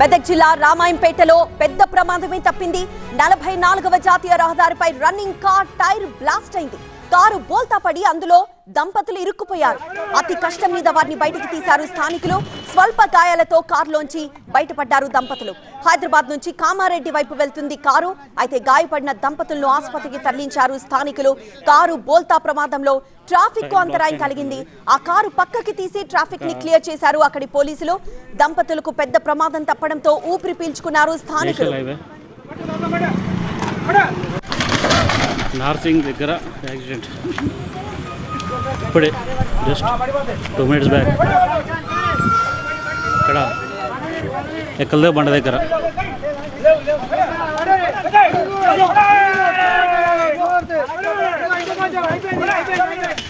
మెదక్ జిల్లా రామాయంపేటలో పెద్ద ప్రమాదమే తప్పింది నలభై నాలుగవ జాతీయ రహదారిపై రన్నింగ్ కార్ టైర్ బ్లాస్ట్ అయింది కారు బోల్తా పడి అందులో దంపతులు ఇరుక్కుపోయారు అతి కష్టం మీద వారిని బయటికి తీశారు స్థానికులు స్వల్ప గాయాలతో కారులోంచి బయటపడ్డారు దంపతులు హైదరాబాద్ నుంచి కామారెడ్డి వైపు వెళ్తుంది కారు అయితే గాయపడిన దంపతులను ఆసుపత్రికి తరలించారు స్థానికులు కారు బోల్తా ప్రమాదంలో ట్రాఫిక్ కు అంతరాయం కలిగింది ఆ కారు పక్కకి తీసి ట్రాఫిక్ ని క్లియర్ చేశారు అక్కడి పోలీసులు దంపతులకు పెద్ద ప్రమాదం తప్పడంతో ఊపిరి పీల్చుకున్నారు స్థానికులు నేషనల్ హైవే నార్సింగ్ దగ్గర యాక్సిడెంట్ ఇప్పుడే జస్ట్ టూ మినిట్స్ బ్యాక్ ఇక్కడ ఎక్కలదే బండ దగ్గర అయిపోయింది అయిపోయింది